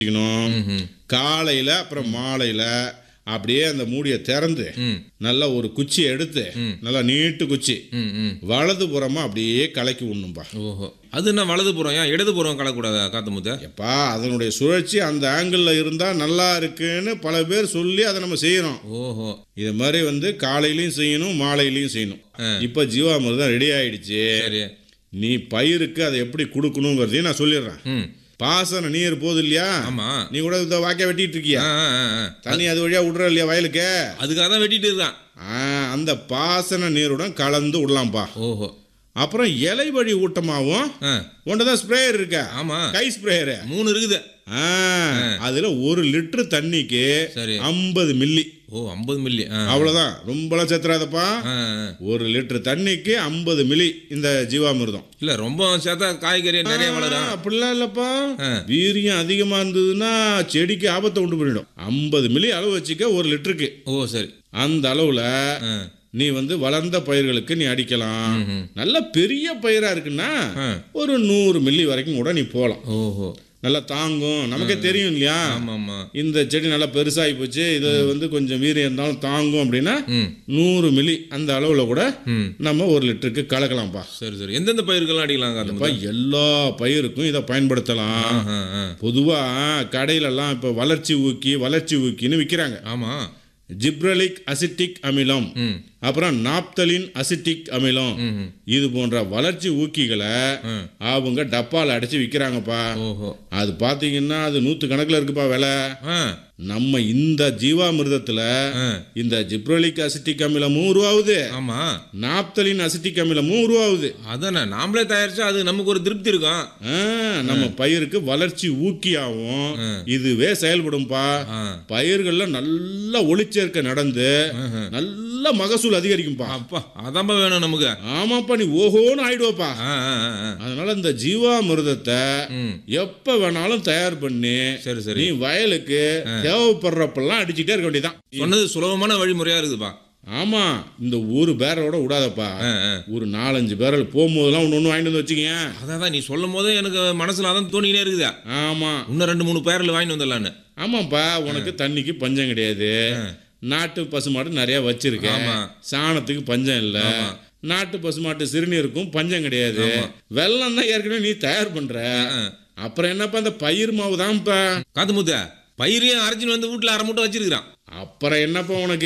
வைக்கணும் ம்ஹும். காலையில அப்புறம் மாலையில அப்படியே அந்த மூடியை திறந்து ம் நல்லா ஒரு குச்சி எடுத்து நல்லா நீட்டு குச்சி ம் ம் வலது புறமா அப்படியே கலக்கி விடணும்பா ஓஹோ அது என்ன வலது புறம் ஏன் இடது புறம் கலக்கூடாதா காத்து முத்த எப்பா அதனுடைய சுழற்சி அந்த ஆங்கிளில் இருந்தால் நல்லா இருக்குன்னு பல பேர் சொல்லி அதை நம்ம செய்யறோம் ஓஹோ இது மாதிரி வந்து காலையிலையும் செய்யணும் மாலையிலையும் செய்யணும் இப்போ ஜீவாமிர்தம் ரெடி ஆயிடுச்சு சரி நீ பயிருக்கு அதை எப்படி கொடுக்கணுங்கிறதையும் நான் சொல்லிடுறேன் ம் பாசன நீர் போகுது இல்லையா ஆமா நீ கூட இந்த வாக்கிய வெட்டிட்டு இருக்கியா ஆ ஆ, ஆ. தண்ணி அது வழியா விடுற இல்லையா வயலுக்கு அதுக்காக தான் வெட்டிட்டு இருக்கான் ஆ, அந்த பாசன நீருடன் கலந்து விடலாம்ப்பா ஓஹோ அப்புறம் இலை வழி ஊட்டமாகவும் ஆ ஒன்று தான் ஸ்ப்ரேயர் இருக்கா ஆமா கை ஸ்ப்ரேயரு மூணு இருக்குது ஆ, அதுல ஒரு லிட்டர் தண்ணிக்கு சரி ஐம்பது மில்லி ஓ ஐம்பது மில்லி ஆ அவ்வளவுதான் ரொம்பலாம் சேர்த்துறாதப்பா ஆ, ஆ. ஒரு லிட்டர் தண்ணிக்கு ஐம்பது மில்லி இந்த ஜீவாமிர்தம் இல்ல ரொம்ப சேர்த்தா காய்கறி நிறைய வளரும் ஆ, அப்படிலாம் இல்லப்பா ஆ. வீரியம் அதிகமா இருந்ததுன்னா செடிக்கு ஆபத்தை உண்டு பண்ணிடும் ஐம்பது மில்லி அளவு வச்சுக்க ஒரு லிட்டருக்கு ஓ சரி அந்த அளவுல ஆ நீ வந்து வளர்ந்த பயிர்களுக்கு நீ அடிக்கலாம் ம்ஹும். நல்ல பெரிய பயிரா இருக்குன்னா ஆ. ஒரு நூறு மில்லி வரைக்கும் கூட நீ போகலாம் ஓஹோ நல்லா தாங்கும் நமக்கே தெரியும் இல்லையா ஆமா ஆமா இந்த செடி நல்லா பெருசாகி போச்சு இது வந்து கொஞ்சம் வீரியம் இருந்தாலும் தாங்கும் அப்படின்னா ம் நூறு மில்லி அந்த அளவில் கூட ம் நம்ம ஒரு லிட்டருக்கு கலக்கலாம்ப்பா சரி சரி எந்தெந்த பயிர்கள்லாம் அடிக்கலாம் காத்து அப்ப எல்லா பயிருக்கும் இதை பயன்படுத்தலாம் ஆ ஆ பொதுவாக கடையிலெல்லாம் இப்போ வளர்ச்சி ஊக்கி வளர்ச்சி ஊக்கின்னு விற்கிறாங்க ஆமா ஜிப்ரலிக் அசிட்டிக் அமிலம் ம் அப்புறம் நாப்தலின் அசிட்டிக் அமிலம் ம் ம். இது போன்ற வளர்ச்சி ஊக்கிகளை ம். அவங்க டப்பாவில் அடைச்சி விற்கிறாங்கப்பா ஓஹோ அது பார்த்தீங்கன்னா அது நூற்று கணக்கில் இருக்குப்பா விலை ஆ நம்ம இந்த ஜீவாமிர்தத்தில் ஆ இந்த ஜிப்ரலிக் அசிட்டிக் அமிலமும் உருவாகுது ஆமா நாப்தலின் அசிட்டிக் அமிலமும் உருவாகுது அதானே நாமளே தயாரிச்சா அது நமக்கு ஒரு திருப்தி இருக்கும் ஆ, நம்ம பயிருக்கு வளர்ச்சி ஊக்கியாகவும் இதுவே செயல்படும்பா ஆ பயிர்கள்ல நல்ல ஒளிச்சேர்க்கை நடந்து நல்ல மகசூல் அதிகரிக்கும்பா அப்பா அதான்ப்பா வேணும் நமக்கு ஆமாப்பா நீ ஓஹோன்னு ஆயிடுவப்பா ஆ ஆ ஆ, ஆ அதனால இந்த ஜீவாமிர்தத்தை ம் எப்ப வேணாலும் தயார் பண்ணி சரி சரி நீ வயலுக்கு தேவைப்படுறப்பெல்லாம் அடிச்சுட்டே இருக்க வேண்டியதான் சொன்னது சுலபமான வழிமுறையா இருக்குதுப்பா ஆமா இந்த ஒரு பேரலோட விடாதப்பா ஆ ஆ ஒரு நாலஞ்சு பேரல் போகும்போதெல்லாம் ஒன்று ஒன்று வாங்கிட்டு வந்து வச்சுக்கங்க அதான் நீ சொல்லும் போதே எனக்கு மனசுல அதான் தோணிக்கினே இருக்குதா ஆமா இன்னும் ரெண்டு மூணு பேரில் வாங்கிட்டு வந்துடலான்னு ஆமாப்பா உனக்கு தண்ணிக்கு பஞ்சம் கிடையாது நாட்டு பசுமாடு நிறைய வச்சிருக்க ஆமா. சாணத்துக்கு பஞ்சம் இல்லை நாட்டு பசுமாட்டு சிறுநீருக்கும் பஞ்சம் கிடையாது வெள்ளம் தான் ஏற்கனவே நீ தயார் பண்ற அப்புறம் என்னப்பா இந்த பயிர் மாவு தான்ப்பா காத்து முத்த பயிரையும் அரைச்சின்னு வந்து வீட்டில் அரை மூட்டை வச்சிருக்கிறான் அப்புறம் என்னப்பா உனக்கு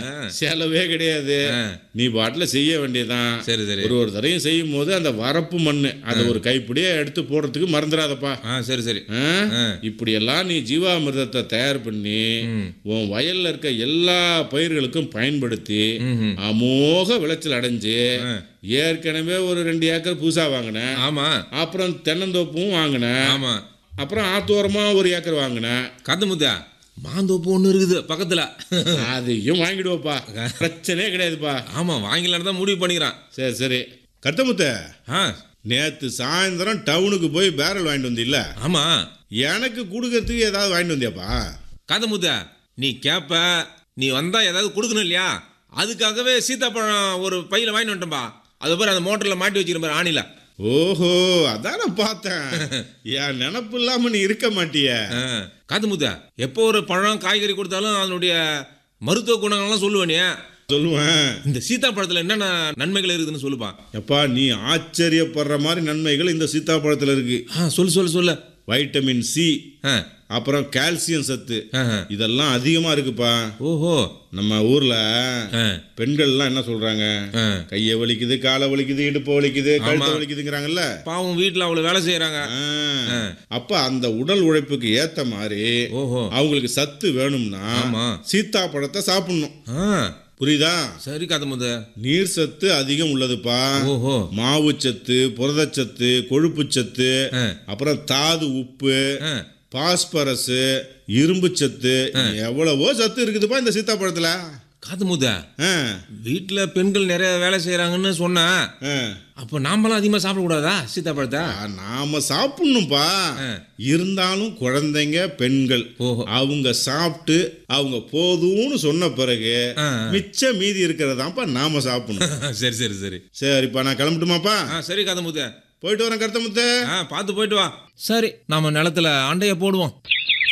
செலவே கிடையாது நீ பாட்டில் செய்ய வேண்டியதுதான் சரி சரி ஒரு ஒரு தடையும் செய்யும் போது அந்த வரப்பு மண்ணு அதை ஒரு கைப்பிடியே எடுத்து போடுறதுக்கு மறந்துடாதப்பா ஆ சரி சரி ஆ? ஆ. இப்படியெல்லாம் நீ ஜீவாமிர்தத்தை தயார் பண்ணி ம் உன் வயல்ல இருக்க எல்லா பயிர்களுக்கும் பயன்படுத்தி ம்ஹும். அமோக விளைச்சல் அடைஞ்சு ஏற்கனவே ஒரு ரெண்டு ஏக்கர் புதுசா வாங்கினேன் ஆமா அப்புறம் தென்னந்தோப்பும் வாங்கினேன் ஆமா அப்புறம் ஆத்தோரமா ஒரு ஏக்கர் வாங்கினேன் காத்து முத்த மாந்தோப்பு ஒன்று இருக்குது பக்கத்தில் அதையும் வாங்கிடுவோப்பா பிரச்சனையே கிடையாதுப்பா ஆமா வாங்கிலான்னு தான் முடிவு பண்ணிக்கிறான் சரி சரி கருத்தமுத்த ஆ நேத்து சாயந்தரம் டவுனுக்கு போய் பேரல் வாங்கிட்டு வந்தில்ல ஆமா எனக்கு கொடுக்கறதுக்கு ஏதாவது வாங்கிட்டு வந்தியாப்பா காத்து முத்த நீ கேப்ப நீ வந்தா ஏதாவது கொடுக்கணும் இல்லையா அதுக்காகவே சீத்தாப்பழம் ஒரு பையில வாங்கிட்டு வந்துட்டேன்பா அது பாரு அந்த மோட்டர்ல மாட்டி வச்சுக்கிற பாரு ஆணில ஓஹோ அதான் நான் பார்த்தேன் என் நினப்பு இல்லாம நீ இருக்க மாட்டிய ஆ. காத்து முத்த எப்போ ஒரு பழம் காய்கறி கொடுத்தாலும் அதனுடைய மருத்துவ குணங்கள்லாம் சொல்லுவேனே சொல்லுவேன் இந்த சீத்தாப்பழத்தில் என்னென்ன நன்மைகள் இருக்குதுன்னு சொல்லுப்பா எப்பா நீ ஆச்சரியப்படுற மாதிரி நன்மைகள் இந்த சீத்தாப்பழத்தில் இருக்கு ஆ சொல்லு சொல்லு சொல்லு வைட்டமின் சி ஆ அப்புறம் கால்சியம் சத்து ஆ, ஆ. இதெல்லாம் அதிகமா இருக்குப்பா ஓஹோ நம்ம ஊர்ல ஆ பெண்கள்லாம் என்ன சொல்றாங்க ஆ. கையை வலிக்குது காலை வலிக்குது இடுப்பு வலிக்குது கழுத்து வலிக்குதுங்கிறாங்கல்ல பாவம் வீட்டில் அவ்வளோ வேலை செய்கிறாங்க ஆ. அப்ப அந்த உடல் உழைப்புக்கு ஏத்த மாதிரி ஓஹோ அவங்களுக்கு சத்து வேணும்னா ஆமா. சீத்தாப்பழத்தை சாப்பிடணும் ஆ புரியுதா சரி காத்து முத நீர் சத்து அதிகம் உள்ளதுப்பா ஓஹோ மாவுச்சத்து புரதச்சத்து கொழுப்புச்சத்து ஆ. அப்புறம் தாது உப்பு ஆ பாஸ்பரஸ் இரும்பு சத்து எவ்வளவோ சத்து இருக்குதுப்பா இந்த சீத்தாப்பழத்துல காத்து முத ஆ, வீட்டில் பெண்கள் நிறைய வேலை செய்கிறாங்கன்னு சொன்னா ஆ. அப்போ நாமெல்லாம் அதிகமாக சாப்பிடக்கூடாதா சீத்தாப்பழத்தை ஆ, நாம சாப்பிடணும்ப்பா இருந்தாலும் குழந்தைங்க பெண்கள் ஓஹோ. அவங்க சாப்பிட்டு அவங்க போதும்னு சொன்ன பிறகு ஆ, மிச்சம் மீதி இருக்கிறதாப்பா நாம சாப்பிடணும் சரி சரி சரி சரிப்பா நான் கிளம்பட்டுமாப்பா ஆ சரி காத்து முத்த போயிட்டு வரேன் கருத்தமுத்து ஆ பார்த்து போயிட்டு வா சரி நாம நிலத்துல அண்டைய போடுவோம்